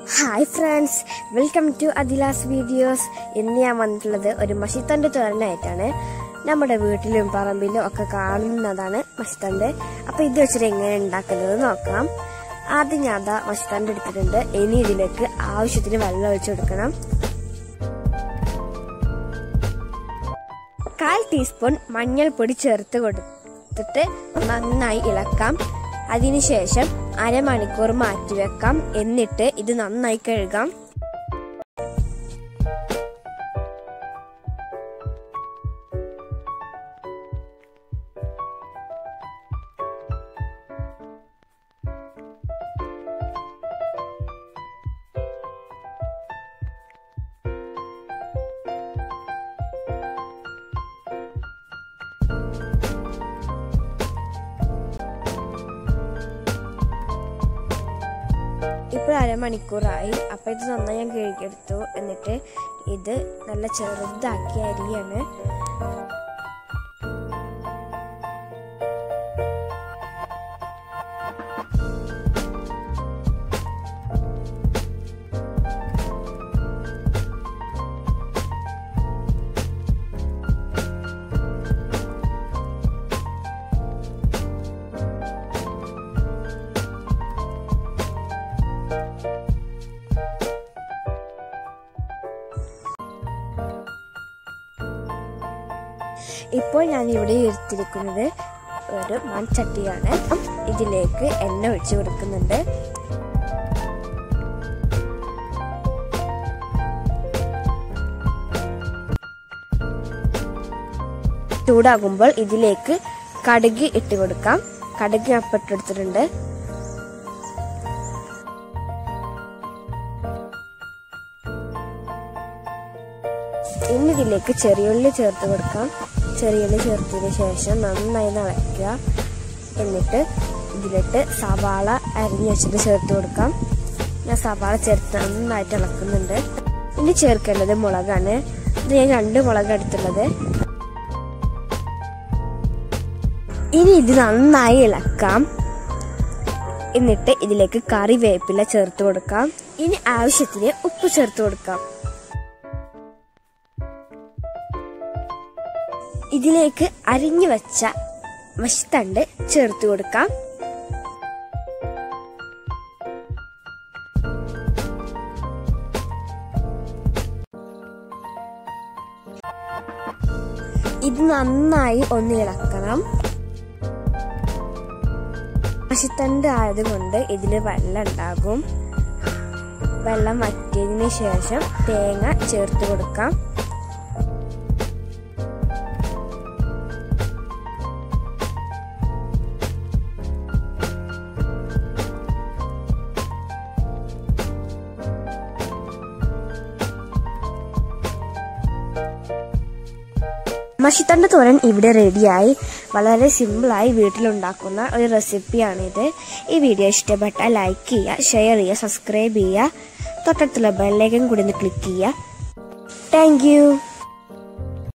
hi friends welcome to Adila's videos ഇന്ന് ഞാൻ വന്നിട്ടുള്ളത് ഒരു മഷിത്തണ്ട് തോരനായിട്ടാണ് നമ്മുടെ വീട്ടിലും പറമ്പിലും ഒക്കെ കാണുന്നതാണ് മഷിത്തണ്ട് അപ്പൊ ഇത് വെച്ചിട്ട് എങ്ങനെ ഉണ്ടാക്കുന്നത് നോക്കാം ആദ്യം ഞാൻ അതാ മഷിത്തണ്ട് എടുത്തിട്ടുണ്ട് ഇനി ഇതിലേക്ക് ആവശ്യത്തിന് വെള്ളം ഒഴിച്ചു കൊടുക്കണം കാൽ ടീസ്പൂൺ മഞ്ഞൾപ്പൊടി ചേർത്ത് കൊടുത്തിട്ട് നന്നായി ഇളക്കാം അതിനുശേഷം അരമണിക്കൂർ മാറ്റിവെക്കാം എന്നിട്ട് ഇത് നന്നായി കഴുകാം ഇപ്പോൾ അരമണിക്കൂറായി അപ്പോൾ ഇത് നന്നായി ഞാൻ കഴുകിയെടുത്തു എന്നിട്ട് ഇത് നല്ല ചെറുതാക്കി അരിയാണ് ഇപ്പോൾ ഞാൻ ഇവിടെ എടുത്തിരിക്കുന്നത് ഒരു മൺചട്ടിയാണ് ഇതിലേക്ക് എണ്ണ ഒഴിച്ചു കൊടുക്കുന്നുണ്ട് ചൂടാകുമ്പോൾ ഇതിലേക്ക് കടുക് ഇട്ട് കൊടുക്കാം കടുക് അപ്പിട്ടെടുത്തിട്ടുണ്ട് ഇനി ഇതിലേക്ക് ചെറിയുള്ളി ചേർത്ത് കൊടുക്കാം ചെറിയുള്ളി ചേർത്തതിന് ശേഷം നന്നായി നിളയ്ക്കുക എന്നിട്ട് ഇതിലിട്ട് സവാള അരിഞ്ഞ് വെച്ചിട്ട് ചേർത്ത് കൊടുക്കാം ഞാൻ സവാള ചേർത്ത് നന്നായിട്ട് ഇളക്കുന്നുണ്ട് ഇനി ചേർക്കേണ്ടത് മുളകാണ് ഇത് ഞാൻ രണ്ട് മുളക് എടുത്തുള്ളത് ഇനി ഇത് നന്നായി ഇളക്കാം എന്നിട്ട് ഇതിലേക്ക് കറിവേപ്പില ചേർത്ത് കൊടുക്കാം ഇനി ആവശ്യത്തിന് ഉപ്പ് ചേർത്ത് കൊടുക്കാം ഇതിലേക്ക് അരിഞ്ഞു വെച്ച മഷിത്തണ്ട് ചേർത്ത് കൊടുക്കാം ഇത് നന്നായി ഒന്ന് ഇളക്കണം മഷിത്തണ്ട് ആയതുകൊണ്ട് ഇതിൽ വെള്ളം ഉണ്ടാകും വെള്ളം വറ്റിയതിന് ശേഷം തേങ്ങ ചേർത്ത് കൊടുക്കാം മഷിത്തണ്ട് തോരൻ ഇവിടെ റെഡിയായി വളരെ സിമ്പിളായി വീട്ടിലുണ്ടാക്കുന്ന ഒരു റെസിപ്പിയാണിത് ഈ വീഡിയോ ഇഷ്ടപ്പെട്ടാൽ ലൈക്ക് ചെയ്യുക ഷെയർ ചെയ്യുക സബ്സ്ക്രൈബ് ചെയ്യുക തൊട്ടടുത്തുള്ള ബെല്ലൈക്കൻ കൂടി ഒന്ന് ക്ലിക്ക് ചെയ്യുക താങ്ക്